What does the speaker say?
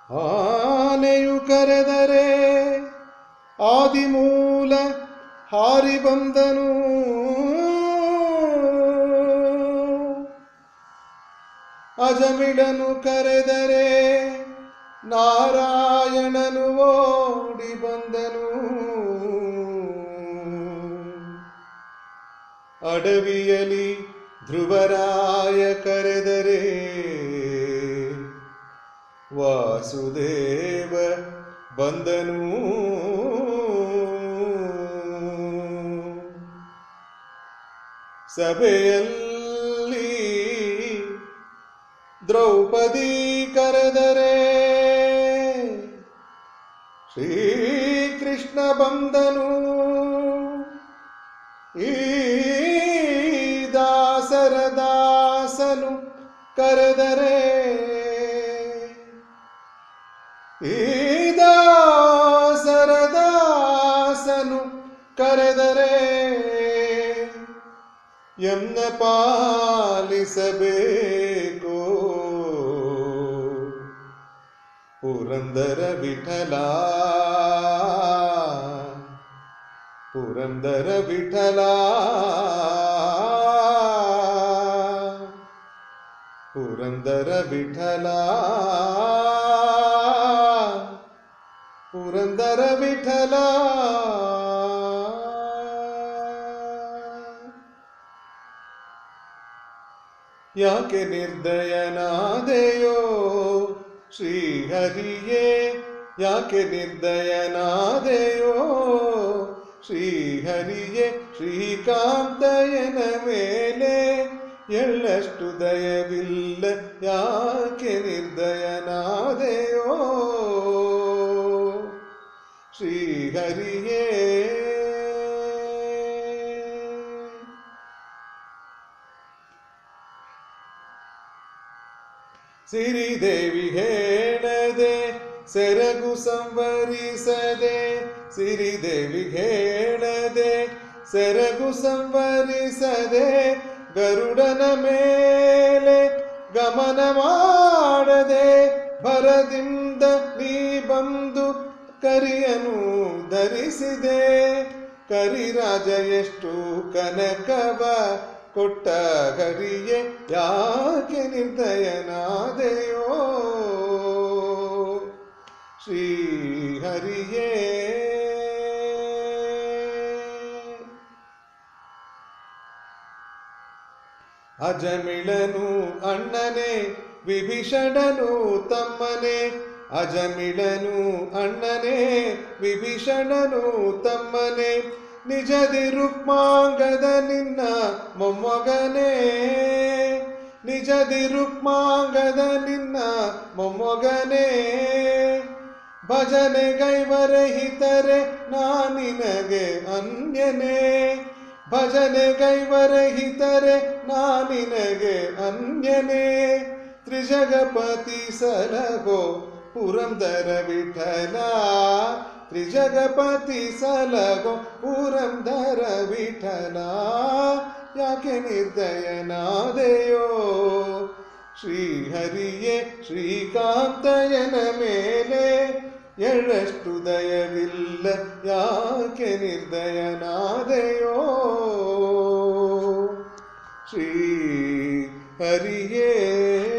ಆನೆಯು ಕರೆದರೆ ಆದಿಮೂಲ ಹಾರಿ ಬಂದನು ಅಜಮಿಡನು ಕರೆದರೆ ನಾರಾಯಣನು ಓಡಿ ಬಂದನು ಅಡವಿಯಲಿ ಧ್ರುವರಾಯ ಕರೆದರೆ ವಾಸುದೇವ ಬಂದನು ಸಭೆಯಲ್ಲಿ ದ್ರೌಪದಿ ಕರೆದರೆ ಶ್ರೀಕೃಷ್ಣ ಬಂದನು ಈ ದಾಸರ ದಾಸನು ಕರೆದರೆ ಈ ದಾಸರ ದಾಸನು ಕರೆದರೆ ಎನ್ನ ಪಾಲಿಸಬೇಕು ಪುರಂದರ ವಿಠಲ ಪುರಂದರ ವಿಠಲ ಪುರಂದರ ವಿಠಲ ಪುರಂದರ ವಿಠಲ ಯಾಕೆ ನಿರ್ದಯನಾದೆಯೋ ಶ್ರೀಹರಿಯೇ ಯಾಕೆ ನಿರ್ದಯನಾದೆಯೋ ಶ್ರೀಹರಿಯೇ ಶ್ರೀಕಾಂತಯನ ಮೇಲೆ ಎಳ್ಳಷ್ಟು ದಯವಿಲ್ಲ ಯಾಕೆ ನಿರ್ದಯನಾದೆಯೋ ಶ್ರೀಹರಿಯೇ ಸಿರಿದೇವಿ ಹೇಳದೆ ಸೆರಗು ಸಂವರಿಸದೆ ಸಿರಿದೇವಿ ಹೇಳದೆ ಸೆರಗು ಸಂವರಿಸದೆ ಗರುಡನ ಮೇಲೆ ಗಮನ ಮಾಡದೆ ಭರದಿಂದ ನೀ ಬಂದು ಕರಿಯನು ಧರಿಸಿದೆ ಕರಿರಾಜ ಎಷ್ಟು ಕನಕವ ಕೊಟ್ಟ ಹರಿಯೇ ಯಾಕೆ ನಿರ್ದಯನಾದೆಯೋ ಶ್ರೀ ಹರಿಯೇ ಅಜಮಿಳನು ಅಣ್ಣನೇ ವಿಭೀಷಣನು ತಮ್ಮನೇ ಅಜಮಿಳನು ಅಣ್ಣನೇ ವಿಭೀಷಣನು ತಮ್ಮನೇ ನಿಜದಿ ರುಕ್ಮಾಂಗದ ನಿನ್ನ ಮೊಮ್ಮಗನೇ ನಿಜದಿ ರುಕ್ಮಾಂಗದ ನಿನ್ನ ಮೊಮ್ಮಗನೇ ಭಜನೆ ಗೈವರಹಿತರೆ ನಾನಿನಗೆ ಅನ್ಯನೇ ಭಜನೆ ಗೈವರಹಿತರೆ ನಾನಿನಗೆ ಅನ್ಯನೇ ತ್ರಿಜಗಪತಿ ಸಲಹೋ ಪುರಂದರ ವಿಠಲ ತ್ರಿಜಗಪತಿ ಸಲಹೋ ಪುರಂದರ ವಿಠಲ ಯಾಕೆ ನಿರ್ದಯನಾದೆಯೋ ಶ್ರೀಹರಿಯೇ ಶ್ರೀಕಾಂತಯನ ಮೇಲೆ ಎಳ್ಳಷ್ಟು ದಯವಿಲ್ಲ ಯಾಕೆ ನಿರ್ದಯನಾದೆಯೋ ಶ್ರೀ ಹರಿಯೇ